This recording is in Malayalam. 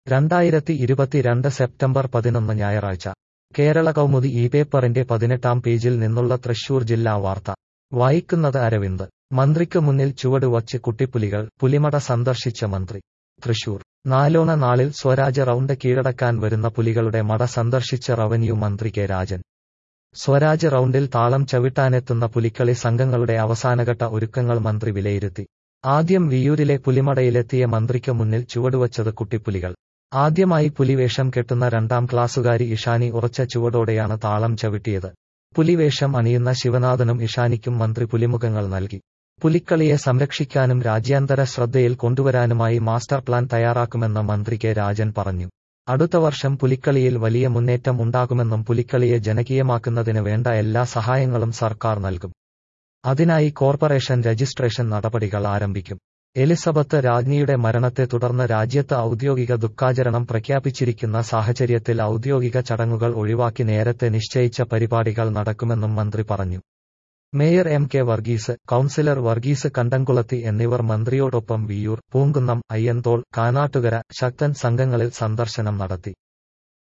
രണ്ടായിരത്തി ഇരുപത്തിരണ്ട് സെപ്റ്റംബർ പതിനൊന്ന് ഞായറാഴ്ച കേരള കൗമുദി ഈ പേപ്പറിന്റെ പതിനെട്ടാം പേജിൽ നിന്നുള്ള തൃശൂർ ജില്ലാ വാർത്ത വായിക്കുന്നത് അരവിന്ദ് മന്ത്രിക്ക് മുന്നിൽ ചുവടുവച്ച് കുട്ടിപ്പുലികൾ പുലിമട സന്ദർശിച്ച മന്ത്രി തൃശൂർ നാലോണ നാളിൽ സ്വരാജ് റൗണ്ട് കീഴടക്കാൻ വരുന്ന പുലികളുടെ മട സന്ദർശിച്ച റവന്യൂ മന്ത്രി കെ രാജൻ സ്വരാജ് റൗണ്ടിൽ താളം ചവിട്ടാനെത്തുന്ന പുലിക്കളി സംഘങ്ങളുടെ അവസാനഘട്ട ഒരുക്കങ്ങൾ മന്ത്രി വിലയിരുത്തി ആദ്യം വിയൂരിലെ പുലിമടയിലെത്തിയ മന്ത്രിക്ക് മുന്നിൽ ചുവടുവച്ചത് കുട്ടിപ്പുലികൾ ആദ്യമായി പുലിവേഷം കെട്ടുന്ന രണ്ടാം ക്ലാസ്സുകാരി ഇഷാനി ഉറച്ച ചുവടോടെയാണ് താളം ചവിട്ടിയത് പുലിവേഷം അണിയുന്ന ശിവനാഥനും ഇഷാനിക്കും മന്ത്രി പുലിമുഖങ്ങൾ നൽകി പുലിക്കളിയെ സംരക്ഷിക്കാനും രാജ്യാന്തര ശ്രദ്ധയിൽ കൊണ്ടുവരാനുമായി മാസ്റ്റർ പ്ലാൻ തയ്യാറാക്കുമെന്ന് മന്ത്രി കെ രാജൻ പറഞ്ഞു അടുത്ത വർഷം പുലിക്കളിയിൽ വലിയ മുന്നേറ്റം ഉണ്ടാകുമെന്നും പുലിക്കളിയെ ജനകീയമാക്കുന്നതിന് വേണ്ട എല്ലാ സഹായങ്ങളും സർക്കാർ നൽകും അതിനായി കോർപ്പറേഷൻ രജിസ്ട്രേഷൻ നടപടികൾ ആരംഭിക്കും എലിസബത്ത് രാജ്ഞിയുടെ മരണത്തെ തുടർന്ന് രാജ്യത്ത് ഔദ്യോഗിക ദുഃഖാചരണം പ്രഖ്യാപിച്ചിരിക്കുന്ന സാഹചര്യത്തിൽ ഔദ്യോഗിക ചടങ്ങുകൾ ഒഴിവാക്കി നേരത്തെ നിശ്ചയിച്ച പരിപാടികൾ നടക്കുമെന്നും മന്ത്രി പറഞ്ഞു mayor M K Varghese councillor Varghese Kandamkulathi എന്നിവർ മന്ത്രിയോടൊപ്പം വിയൂർ പൂങ്കുന്നം അയ്യന്തോൾ കാനാട്ടുകര ശക്തൻ സംഘങ്ങളിൽ സന്ദർശനം നടത്തി